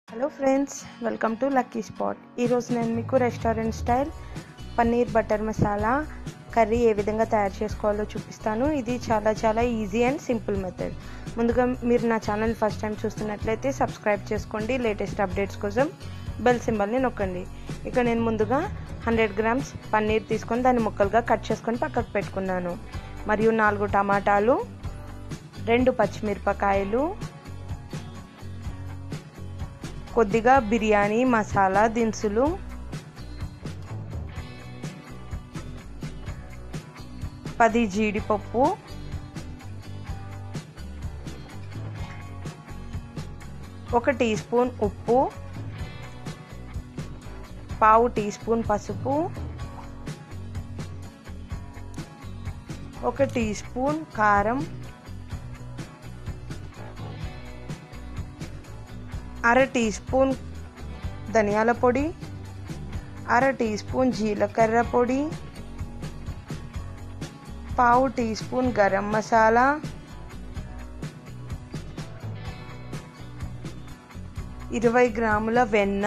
hello friends welcome to lucky spot ఈరోజు నేను మీకు restaurant style paneer butter masala curry ఏ విధంగా తయారు చేసుకోవాలో చూపిస్తాను ఇది చాలా చాలా ఈజీ అండ్ సింపుల్ మెథడ్ ముందుగా మీరు నా ఛానల్ ఫస్ట్ టైం చూస్తున్నట్లయితే సబ్స్క్రైబ్ చేసుకోండి లేటెస్ట్ అప్డేట్స్ కోసం బెల్ సింబల్ని నొక్కండి ఇక నేను ముందుగా హండ్రెడ్ గ్రామ్స్ పన్నీర్ తీసుకొని దాన్ని ముక్కలుగా కట్ చేసుకొని పక్కకు పెట్టుకున్నాను మరియు నాలుగు టమాటాలు రెండు పచ్చిమిరపకాయలు కొద్దిగా బిర్యానీ మసాలా దినుసులు పది జీడిపప్పు ఒక టీ స్పూన్ ఉప్పు పావు టీ స్పూన్ పసుపు ఒక టీ స్పూన్ కారం అర టీ స్పూన్ ధనియాల పొడి అర టీ స్పూన్ జీలకర్ర పొడి పావు టీ స్పూన్ గరం మసాలా ఇరవై గ్రాముల వెన్న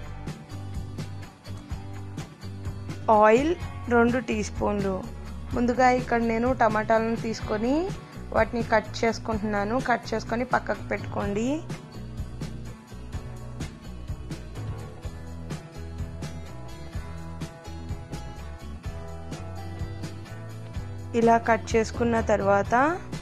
ఆయిల్ రెండు టీ స్పూన్లు ముందుగా ఇక్కడ నేను టమాటాలను తీసుకొని వాటిని కట్ చేసుకుంటున్నాను కట్ చేసుకొని పక్కకు పెట్టుకోండి ఇలా కట్ చేసుకున్న తర్వాత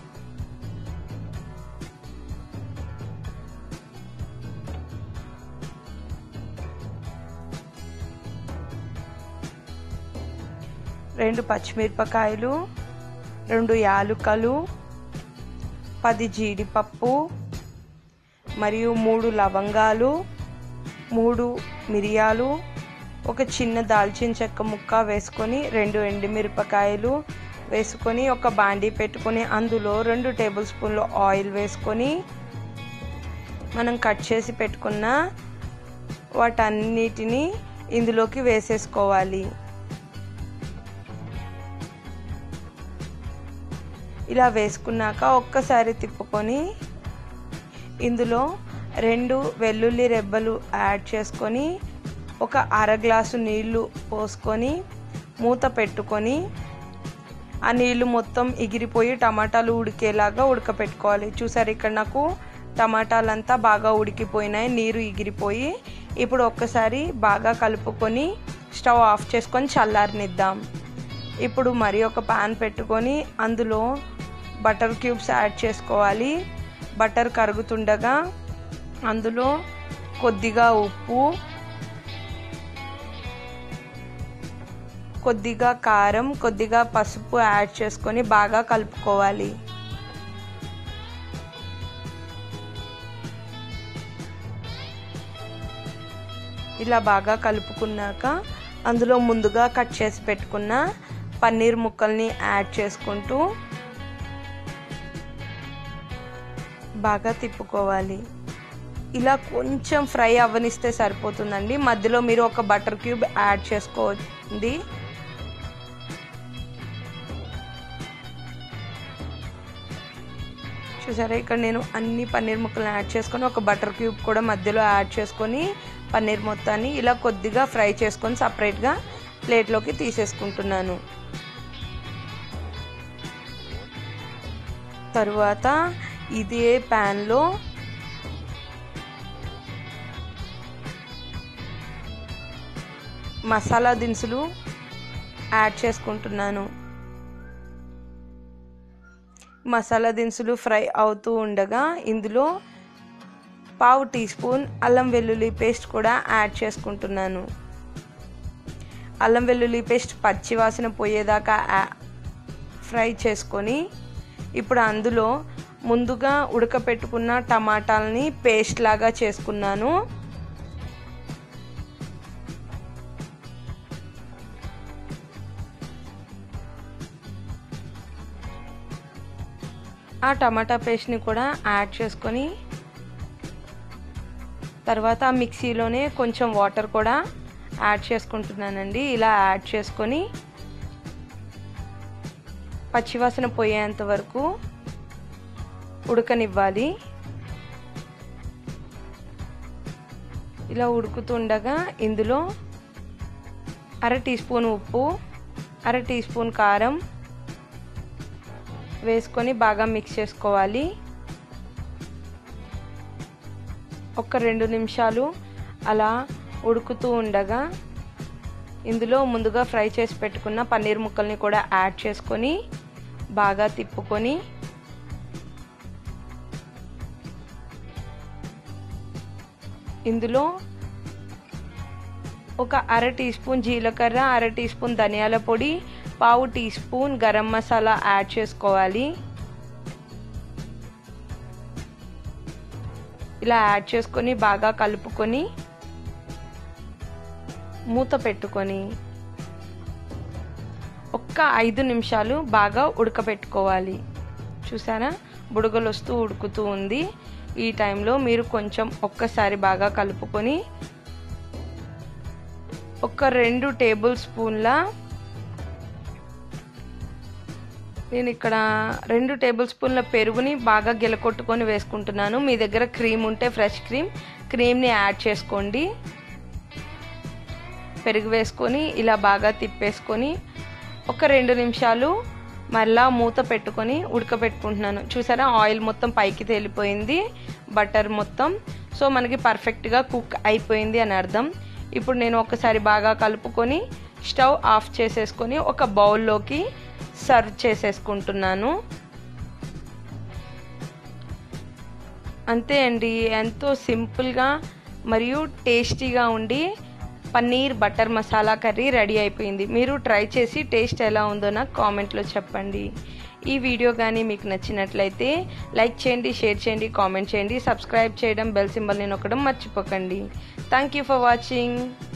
రెండు పచ్చిమిరపకాయలు రెండు యాలుకలు పది జీడిపప్పు మరియు మూడు లవంగాలు మూడు మిరియాలు ఒక చిన్న దాల్చిన చెక్క ముక్క వేసుకొని రెండు ఎండుమిరపకాయలు వేసుకొని ఒక బాండీ పెట్టుకొని అందులో రెండు టేబుల్ స్పూన్లు ఆయిల్ వేసుకొని మనం కట్ చేసి పెట్టుకున్న వాటన్నిటిని ఇందులోకి వేసేసుకోవాలి ఇలా వేసుకున్నాక ఒక్కసారి తిప్పుకొని ఇందులో రెండు వెల్లుల్లి రెబ్బలు యాడ్ చేసుకొని ఒక అర గ్లాసు నీళ్లు పోసుకొని మూత పెట్టుకొని ఆ నీళ్లు మొత్తం ఎగిరిపోయి టమాటాలు ఉడికేలాగా ఉడకపెట్టుకోవాలి చూసారు ఇక్కడ నాకు టమాటాలంతా బాగా ఉడికిపోయినాయి నీరు ఎగిరిపోయి ఇప్పుడు ఒక్కసారి బాగా కలుపుకొని స్టవ్ ఆఫ్ చేసుకొని చల్లారనిద్దాం ఇప్పుడు మరి ఒక పాన్ పెట్టుకొని అందులో బటర్ క్యూబ్స్ యాడ్ చేసుకోవాలి బటర్ కరుగుతుండగా అందులో కొద్దిగా ఉప్పు కొద్దిగా కారం కొద్దిగా పసుపు యాడ్ చేసుకొని బాగా కలుపుకోవాలి ఇలా బాగా కలుపుకున్నాక అందులో ముందుగా కట్ చేసి పెట్టుకున్న పన్నీర్ ముక్కల్ని యాడ్ చేసుకుంటూ బాగా తిప్పుకోవాలి ఇలా కొంచెం ఫ్రై అవ్వనిస్తే సరిపోతుందండి మధ్యలో మీరు ఒక బటర్ క్యూబ్ యాడ్ చేసుకోండి చూసారా ఇక్కడ నేను అన్ని పన్నీర్ ముక్కలు యాడ్ చేసుకొని ఒక బటర్ క్యూబ్ కూడా మధ్యలో యాడ్ చేసుకొని పన్నీర్ మొత్తాన్ని ఇలా కొద్దిగా ఫ్రై చేసుకొని సపరేట్గా ప్లేట్లోకి తీసేసుకుంటున్నాను తరువాత ఇదే ప్యాన్లో మసాలా దినుసులు యాడ్ చేసుకుంటున్నాను మసాలా దినుసులు ఫ్రై అవుతూ ఉండగా ఇందులో పావు టీ స్పూన్ అల్లం వెల్లుల్లి పేస్ట్ కూడా యాడ్ చేసుకుంటున్నాను అల్లం వెల్లుల్లి పేస్ట్ పచ్చి వాసన పోయేదాకా ఫ్రై చేసుకొని ఇప్పుడు అందులో ముందుగా ఉడకపెట్టుకున్న టమాటాలని పేస్ట్ లాగా చేసుకున్నాను ఆ టమాటా పేస్ట్ని కూడా యాడ్ చేసుకొని తర్వాత మిక్సీలోనే కొంచెం వాటర్ కూడా యాడ్ చేసుకుంటున్నానండి ఇలా యాడ్ చేసుకొని పచ్చివాసన పోయేంత వరకు ఉడకనివ్వాలి ఇలా ఉడుకుతుండగా ఇందులో అర టీ స్పూన్ ఉప్పు అర టీ స్పూన్ కారం వేసుకొని బాగా మిక్స్ చేసుకోవాలి ఒక రెండు నిమిషాలు అలా ఉడుకుతూ ఉండగా ఇందులో ముందుగా ఫ్రై చేసి పెట్టుకున్న పన్నీర్ ముక్కల్ని కూడా యాడ్ చేసుకొని బాగా తిప్పుకొని ఇందులో ఒక అర టీ స్పూన్ జీలకర్ర అర టీ స్పూన్ ధనియాల పొడి పావు teaspoon garam masala add చేసుకోవాలి ఇలా యాడ్ చేసుకొని బాగా కలుపుకొని మూత పెట్టుకొని ఒక్క ఐదు నిమిషాలు బాగా ఉడకబెట్టుకోవాలి చూసారా బుడగలు వస్తూ ఉడుకుతూ ఉంది ఈ టైంలో మీరు కొంచెం ఒక్కసారి బాగా కలుపుకొని ఒక రెండు టేబుల్ స్పూన్ల నేను ఇక్కడ రెండు టేబుల్ స్పూన్ల పెరుగుని బాగా గిలకొట్టుకొని వేసుకుంటున్నాను మీ దగ్గర క్రీమ్ ఉంటే ఫ్రెష్ క్రీమ్ క్రీమ్ని యాడ్ చేసుకోండి పెరుగు వేసుకొని ఇలా బాగా తిప్పేసుకొని ఒక రెండు నిమిషాలు మళ్ళా మూత పెట్టుకొని ఉడకబెట్టుకుంటున్నాను చూసారా ఆయిల్ మొత్తం పైకి తేలిపోయింది బటర్ మొత్తం సో మనకి పర్ఫెక్ట్గా కుక్ అయిపోయింది అని అర్థం ఇప్పుడు నేను ఒకసారి బాగా కలుపుకొని స్టవ్ ఆఫ్ చేసేసుకొని ఒక బౌల్లోకి సర్వ్ చేసేసుకుంటున్నాను అంతే అండి ఎంతో సింపుల్గా మరియు టేస్టీగా ఉండి paneer butter masala curry ready అయిపోయింది మీరు ట్రై చేసి టేస్ట్ ఎలా ఉందో నాకు కామెంట్లో చెప్పండి ఈ వీడియో కానీ మీకు నచ్చినట్లయితే లైక్ చేయండి షేర్ చేయండి కామెంట్ చేయండి సబ్స్క్రైబ్ చేయడం బెల్ సింబల్ని నొక్కడం మర్చిపోకండి థ్యాంక్ యూ ఫర్ వాచింగ్